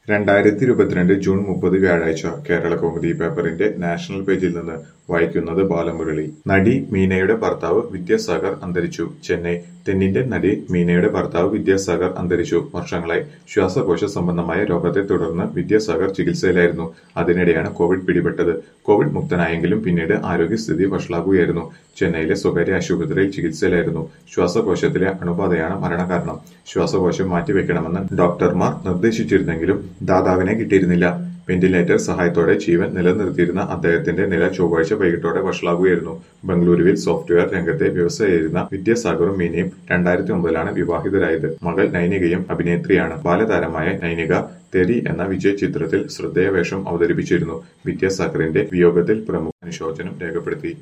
രണ്ടായിരത്തി ഇരുപത്തിരണ്ട് ജൂൺ മുപ്പത് വ്യാഴാഴ്ച കേരള കൗമുദി പേപ്പറിന്റെ നാഷണൽ പേജിൽ നിന്ന് വായിക്കുന്നത് ബാലമുരളി നടി മീനയുടെ ഭർത്താവ് വിദ്യാസാഗർ അന്തരിച്ചു ചെന്നൈ തെന്നിന്ത്യൻ നടി മീനയുടെ ഭർത്താവ് വിദ്യാസാഗർ അന്തരിച്ചു വർഷങ്ങളായി ശ്വാസകോശ സംബന്ധമായ രോഗത്തെ തുടർന്ന് വിദ്യാസാഗർ ചികിത്സയിലായിരുന്നു അതിനിടെയാണ് കോവിഡ് പിടിപെട്ടത് കോവിഡ് മുക്തനായെങ്കിലും പിന്നീട് ആരോഗ്യസ്ഥിതി വഷളാകുകയായിരുന്നു ചെന്നൈയിലെ സ്വകാര്യ ആശുപത്രിയിൽ ചികിത്സയിലായിരുന്നു ശ്വാസകോശത്തിലെ അണുബാധയാണ് മരണകാരണം ശ്വാസകോശം മാറ്റിവെക്കണമെന്ന് ഡോക്ടർമാർ നിർദ്ദേശിച്ചിരുന്നെങ്കിലും ദാതാവിനെ കിട്ടിയിരുന്നില്ല വെന്റിലേറ്റർ സഹായത്തോടെ ജീവൻ നിലനിർത്തിയിരുന്ന അദ്ദേഹത്തിന്റെ നില ചൊവ്വാഴ്ച വൈകിട്ടോടെ വഷളാകുകയായിരുന്നു ബംഗളൂരുവിൽ സോഫ്റ്റ്വെയർ രംഗത്തെ വ്യവസായിയായിരുന്ന വിദ്യാസാഗറും മീനയും രണ്ടായിരത്തി ഒമ്പതിലാണ് വിവാഹിതരായത് മകൾ നൈനികയും അഭിനേത്രിയാണ് ബാലതാരമായ നൈനിക തെരി എന്ന വിജയ ചിത്രത്തിൽ ശ്രദ്ധേയ വേഷം അവതരിപ്പിച്ചിരുന്നു വിദ്യാസാഗറിന്റെ വിയോഗത്തിൽ പ്രമുഖ അനുശോചനം രേഖപ്പെടുത്തി